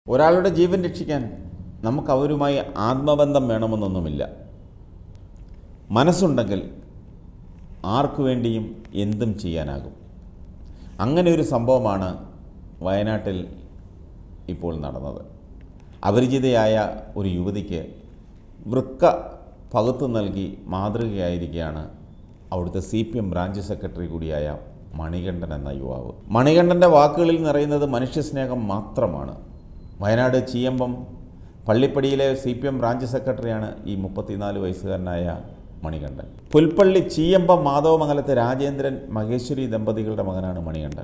ഒരാളുടെ ജീവൻ രക്ഷിക്കാൻ നമുക്ക് അവരുമായി ആത്മബന്ധം വേണമെന്നൊന്നുമില്ല മനസ്സുണ്ടെങ്കിൽ ആർക്കു വേണ്ടിയും എന്തും ചെയ്യാനാകും അങ്ങനെ ഒരു സംഭവമാണ് വയനാട്ടിൽ ഇപ്പോൾ നടന്നത് അപരിചിതയായ ഒരു യുവതിക്ക് വൃക്ക പകുത്തു നൽകി മാതൃകയായിരിക്കുകയാണ് അവിടുത്തെ C P M branch secretary കൂടിയായ മണികണ്ഠൻ എന്ന യുവാവ് മണികണ്ഠൻ്റെ വാക്കുകളിൽ നിറയുന്നത് മനുഷ്യസ്നേഹം മാത്രമാണ് വയനാട് ചീയമ്പം പള്ളിപ്പടിയിലെ സി പി എം ബ്രാഞ്ച് സെക്രട്ടറിയാണ് ഈ മുപ്പത്തിനാല് വയസ്സുകാരനായ മണികണ്ഠൻ പുൽപ്പള്ളി ചീയമ്പം മാധവമംഗലത്തെ രാജേന്ദ്രൻ മഹേശ്വരി ദമ്പതികളുടെ മകനാണ് മണികണ്ഠൻ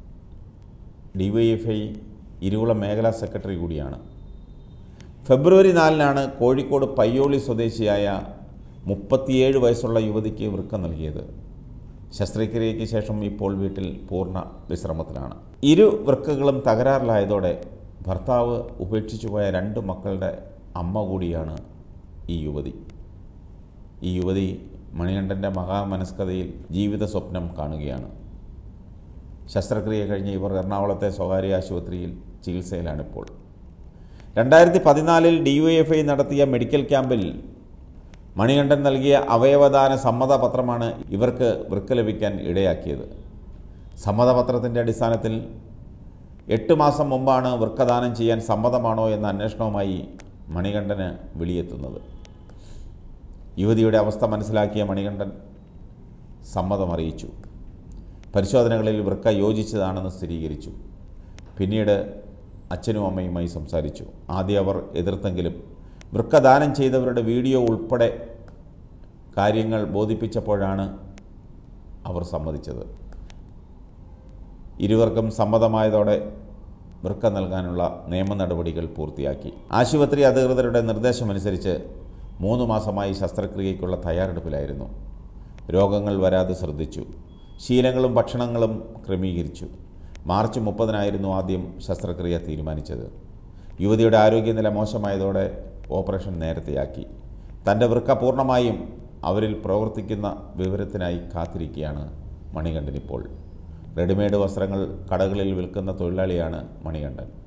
ഡിവൈഎഫ്ഐ ഇരുകുളം മേഖലാ സെക്രട്ടറി കൂടിയാണ് ഫെബ്രുവരി നാലിനാണ് കോഴിക്കോട് പയ്യോളി സ്വദേശിയായ മുപ്പത്തിയേഴ് വയസ്സുള്ള യുവതിക്ക് വൃക്ക നൽകിയത് ശസ്ത്രക്രിയയ്ക്ക് ശേഷം ഇപ്പോൾ വീട്ടിൽ പൂർണ്ണ വിശ്രമത്തിലാണ് ഇരു വൃക്കകളും തകരാറിലായതോടെ ഭർത്താവ് ഉപേക്ഷിച്ചു പോയ രണ്ട് മക്കളുടെ അമ്മ കൂടിയാണ് ഈ യുവതി ഈ യുവതി മണികണ്ഠൻ്റെ മഹാമനസ്കതയിൽ ജീവിത സ്വപ്നം കാണുകയാണ് ശസ്ത്രക്രിയ കഴിഞ്ഞ് ഇവർ എറണാകുളത്തെ സ്വകാര്യ ആശുപത്രിയിൽ ചികിത്സയിലാണിപ്പോൾ രണ്ടായിരത്തി പതിനാലിൽ ഡി യു എഫ് ഐ നടത്തിയ മെഡിക്കൽ ക്യാമ്പിൽ മണികണ്ഠൻ നൽകിയ അവയവദാന സമ്മതപത്രമാണ് ഇവർക്ക് വൃക്ക ലഭിക്കാൻ ഇടയാക്കിയത് സമ്മതപത്രത്തിൻ്റെ അടിസ്ഥാനത്തിൽ എട്ട് മാസം മുമ്പാണ് വൃക്കദാനം ചെയ്യാൻ സമ്മതമാണോ എന്ന അന്വേഷണവുമായി മണികണ്ഠന് വിളിയെത്തുന്നത് യുവതിയുടെ അവസ്ഥ മനസ്സിലാക്കിയ മണികണ്ഠൻ സമ്മതം അറിയിച്ചു പരിശോധനകളിൽ വൃക്ക യോജിച്ചതാണെന്ന് സ്ഥിരീകരിച്ചു പിന്നീട് അച്ഛനും അമ്മയുമായി സംസാരിച്ചു ആദ്യം അവർ എതിർത്തെങ്കിലും വൃക്ക ദാനം ചെയ്തവരുടെ വീഡിയോ ഉൾപ്പെടെ കാര്യങ്ങൾ ബോധിപ്പിച്ചപ്പോഴാണ് അവർ സമ്മതിച്ചത് ഇരുവർക്കും സമ്മതമായതോടെ വൃക്ക നൽകാനുള്ള നിയമ നടപടികൾ പൂർത്തിയാക്കി ആശുപത്രി അധികൃതരുടെ നിർദ്ദേശമനുസരിച്ച് മൂന്ന് മാസമായി ശസ്ത്രക്രിയയ്ക്കുള്ള തയ്യാറെടുപ്പിലായിരുന്നു രോഗങ്ങൾ വരാതെ ശ്രദ്ധിച്ചു ശീലങ്ങളും ഭക്ഷണങ്ങളും ക്രമീകരിച്ചു മാർച്ച് മുപ്പതിനായിരുന്നു ആദ്യം ശസ്ത്രക്രിയ തീരുമാനിച്ചത് യുവതിയുടെ ആരോഗ്യനില മോശമായതോടെ ഓപ്പറേഷൻ നേരത്തെയാക്കി തൻ്റെ വൃക്ക പൂർണ്ണമായും അവരിൽ പ്രവർത്തിക്കുന്ന വിവരത്തിനായി കാത്തിരിക്കുകയാണ് മണികണ്ഠൻ ഇപ്പോൾ റെഡിമെയ്ഡ് വസ്ത്രങ്ങൾ കടകളിൽ വിൽക്കുന്ന തൊഴിലാളിയാണ് മണികണ്ഠൻ